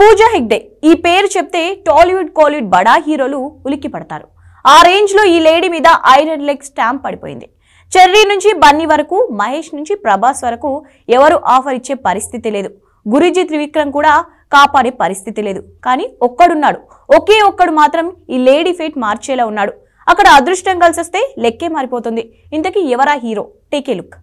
పూజా హెగ్డే ఈ పేరు చెప్తే టాలీవుడ్ కోలీవుడ్ బడా హీరోలు ఉలిక్కి పడతారు ఆ రేంజ్ లో ఈ లేడీ మీద ఐరన్ లెగ్ స్టాంప్ పడిపోయింది చెర్రీ నుంచి బన్నీ వరకు మహేష్ నుంచి ప్రభాస్ వరకు ఎవరు ఆఫర్ ఇచ్చే పరిస్థితి లేదు గురుజీ త్రివిక్రమ్ కూడా కాపాడే పరిస్థితి లేదు కానీ ఒక్కడున్నాడు ఒకే ఒక్కడు మాత్రం ఈ లేడీ ఫేట్ మార్చేలా ఉన్నాడు అక్కడ అదృష్టం కలిసి వస్తే లెక్కే మారిపోతుంది ఇంతకీ ఎవరా హీరో టేకే లుక్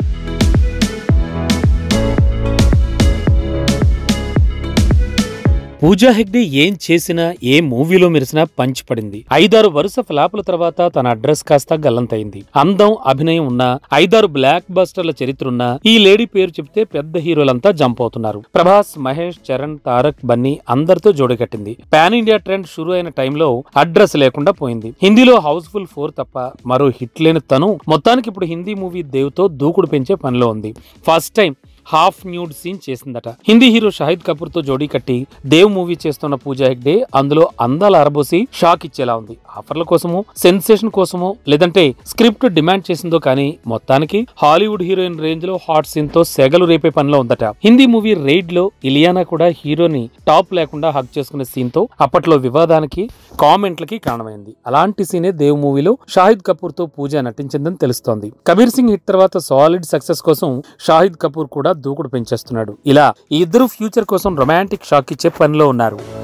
పూజా హెగ్డే ఏం చేసినా ఏ మూవీలో మెరిసినా పంచ్ పడింది ఐదారు వరుస ఫ్లాపుల తర్వాత తన అడ్రస్ కాస్త గల్లంతైంది అందం అభినయం ఉన్న ఐదారు బ్లాక్ బస్టర్ల చరిత్ర ఉన్న ఈ లేడీ పేరు చెప్తే పెద్ద హీరోలంతా జంప్ అవుతున్నారు ప్రభాస్ మహేష్ చరణ్ తారక్ బన్నీ అందరితో జోడగట్టింది పాన్ ఇండియా ట్రెండ్ షురు అయిన టైంలో అడ్రస్ లేకుండా పోయింది హిందీలో హౌస్ఫుల్ ఫోర్ తప్ప మరో హిట్ లేని తను మొత్తానికి ఇప్పుడు హిందీ మూవీ దేవ్తో దూకుడు పెంచే పనిలో ఉంది first time half nude scene చేసిందట హిందీ హీరో షాహిద్ కపూర్ తో జోడీ కట్టి దేవ్ మూవీ చేస్తున్న పూజా హెగ్డే అందులో అందాల అరబోసి షాక్ ఇచ్చేలా ఉంది ఆఫర్ల కోసమో సెన్సేషన్ కోసమో లేదంటే స్క్రిప్ట్ డిమాండ్ చేసిందో కానీ మొత్తానికి హాలీవుడ్ హీరోయిన్ రేంజ్ లో హాట్ సీన్ తో సెగలు రేపే పనిలో ఉందట హిందీ మూవీ రైడ్ లో ఇలియానా కూడా హీరోని టాప్ లేకుండా హక్ చేసుకునే సీన్ తో అప్పట్లో వివాదానికి కామెంట్లకి కారణమైంది అలాంటి సీనే దేవ్ మూవీలో షాహిద్ కపూర్ తో పూజ నటించిందని తెలుస్తోంది కబీర్ సింగ్ హిట్ తర్వాత సాలిడ్ సక్సెస్ కోసం షాహిద్ కపూర్ కూడా దూకుడు పెంచేస్తున్నాడు ఇలా ఈ ఇద్దరు ఫ్యూచర్ కోసం రొమాంటిక్ షాక్ ఇచ్చే పనిలో ఉన్నారు